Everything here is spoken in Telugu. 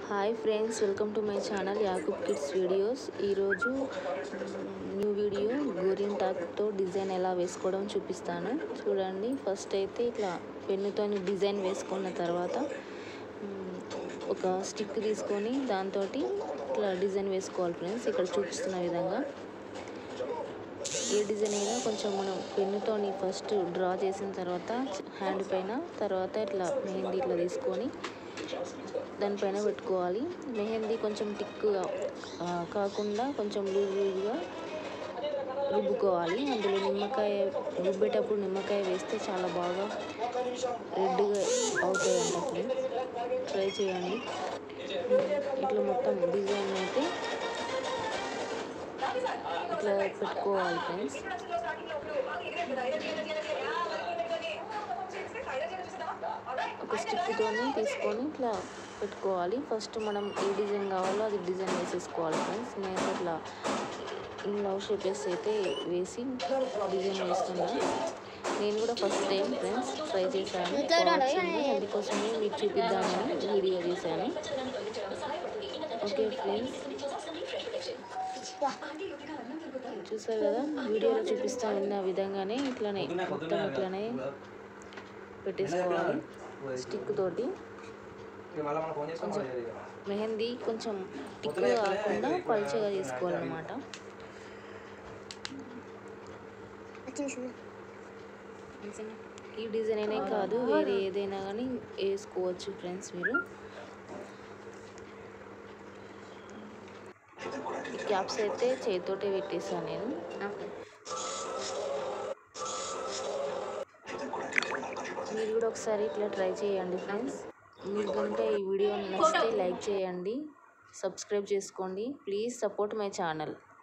hi friends welcome to my channel Yakub kids videos ఈరోజు న్యూ వీడియో గోరింటాకుతో డిజైన్ ఎలా వేసుకోవడం చూపిస్తాను చూడండి ఫస్ట్ అయితే ఇట్లా పెన్నుతో డిజైన్ వేసుకున్న తర్వాత మ్, ఒక స్టిక్ తీసుకొని దాంతో ఇట్లా డిజైన్ వేసుకోవాలి ఫ్రెండ్స్ ఇక్కడ చూపిస్తున్న విధంగా ఏ డిజైన్ అయినా కొంచెం మనం పెన్నుతోని ఫస్ట్ డ్రా చేసిన తర్వాత హ్యాండ్ పైన తర్వాత ఇట్లా మెహందీ ఇట్లా తీసుకొని దానిపైన పెట్టుకోవాలి మెహందీ కొంచెం టిక్గా ఆ, కాకుండా కొంచెం లూజ్ లూజ్గా రుబ్బుకోవాలి అందులో నిమ్మకాయ రుబ్బేటప్పుడు నిమ్మకాయ వేస్తే చాలా బాగా రెడ్గా అవుతాయి అంట ట్రై చేయండి ఇట్లా మొత్తం డిజైన్ అయితే ఇట్లా పెట్టుకోవాలి ఫ్రెండ్స్ ఒక స్టిక్తోని తీసుకొని ఇట్లా పెట్టుకోవాలి ఫస్ట్ మనం ఏ డిజైన్ కావాలో అది డిజైన్ వేసేసుకోవాలి ఫ్రెండ్స్ నేను ఇట్లా ఇన్ లవ్ షేపెస్ అయితే వేసి డిజైన్ వేస్తున్నాను నేను కూడా ఫస్ట్ టైం ఫ్రెండ్స్ ట్రై చేశాను బాగా వచ్చింది అందుకోసమే మీకు చూపిద్దామని వీడియో చేశాను ఓకే ఫ్రెండ్స్ చూసారు కదా వీడియోలో చూపిస్తా ఉన్న విధంగానే ఇట్లానే మొత్తం ఇట్లానే పెట్టేసుకోవాలి స్టిక్ తోటి మళ్ళీ మనం ఫోన్ చేసుకొని కొంచెం మెహందీ కొంచెం టిక్గా కాకుండా పల్చగా చేసుకోవాలన్నమాట ఈ డిజైన్ అనే కాదు వేరే ఏదైనా కానీ వేసుకోవచ్చు ఫ్రెండ్స్ మీరు ఈ క్యాప్స్ అయితే చేతితోటే పెట్టేసాను నేను మీరు కూడా ఒకసారి ఇట్లా ట్రై చేయండి ఫ్రెండ్స్ మీకు కనుక ఈ వీడియో నచ్చితే లైక్ చేయండి సబ్స్క్రైబ్ చేసుకోండి ప్లీజ్ సపోర్ట్ మై ఛానల్